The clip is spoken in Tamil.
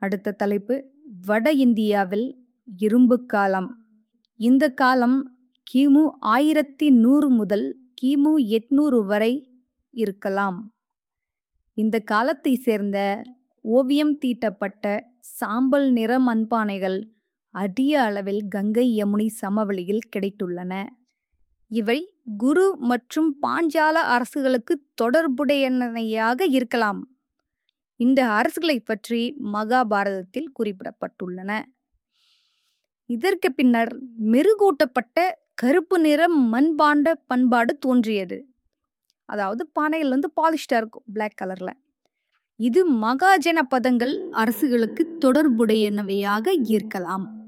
அடுத்த தலைப்பு வட இந்தியாவில் இரும்பு காலம் இந்த காலம் கிமு ஆயிரத்தி நூறு முதல் கிமு எட்நூறு வரை இருக்கலாம் இந்த காலத்தை சேர்ந்த ஓவியம் தீட்டப்பட்ட சாம்பல் நிற மண்பானைகள் அதிக அளவில் கங்கை யமுனை சமவெளியில் கிடைத்துள்ளன இவை குரு மற்றும் பாஞ்சால அரசுகளுக்கு தொடர்புடையவையாக இருக்கலாம் இந்த அரசுகளை பற்றி மகாபாரதத்தில் குறிப்பிடப்பட்டுள்ளன இதற்கு பின்னர் மெருகூட்டப்பட்ட கருப்பு நிற மண்பாண்ட பண்பாடு தோன்றியது அதாவது பானைகள் வந்து பாலிஷ்டாக இருக்கும் பிளாக் கலரில் இது மகாஜன பதங்கள் அரசுகளுக்கு தொடர்புடையனவையாக இருக்கலாம்